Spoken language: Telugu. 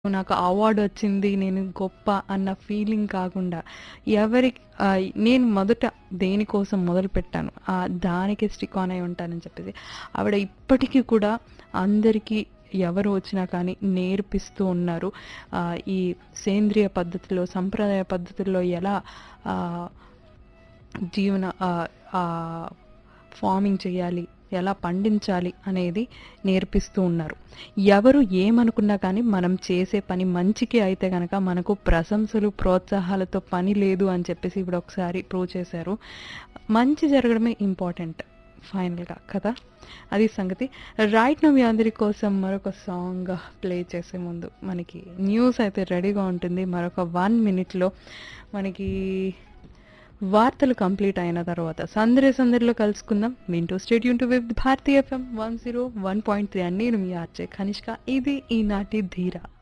నాకు అవార్డ్ వచ్చింది నేను గొప్ప అన్న ఫీలింగ్ కాకుండా ఎవరి ఆ, నేను మొదట దేనికోసం మొదలు పెట్టాను ఆ, దానికి స్టిక్ ఆన్ అయి ఉంటానని చెప్పేసి ఆవిడ ఇప్పటికీ కూడా అందరికీ ఎవరు వచ్చినా కానీ నేర్పిస్తూ ఉన్నారు ఆ, ఈ సేంద్రియ పద్ధతిలో సంప్రదాయ పద్ధతుల్లో ఎలా ఆ, జీవన ఆ, ఆ, ఫార్మింగ్ చేయాలి ఎలా పండించాలి అనేది నేర్పిస్తూ ఉన్నారు ఎవరు ఏమనుకున్నా కానీ మనం చేసే పని మంచికి అయితే కనుక మనకు ప్రశంసలు ప్రోత్సాహాలతో పని లేదు అని చెప్పేసి ఇప్పుడు ఒకసారి ప్రూవ్ చేశారు మంచి జరగడమే ఇంపార్టెంట్ ఫైనల్గా కదా అది సంగతి రైట్ నవ్ మీ అందరి కోసం మరొక సాంగ్ ప్లే చేసే ముందు మనకి న్యూస్ అయితే రెడీగా ఉంటుంది మరొక వన్ మినిట్లో మనకి వార్తలు కంప్లీట్ అయిన తర్వాత సందరి సందరిలో కలుసుకుందాం వింటూ స్టేడియం టు విత్ భారతీయ FM one zero one point three అని నేను మీ ఆర్చే కనిష్క ఇది ఈనాటి ధీరా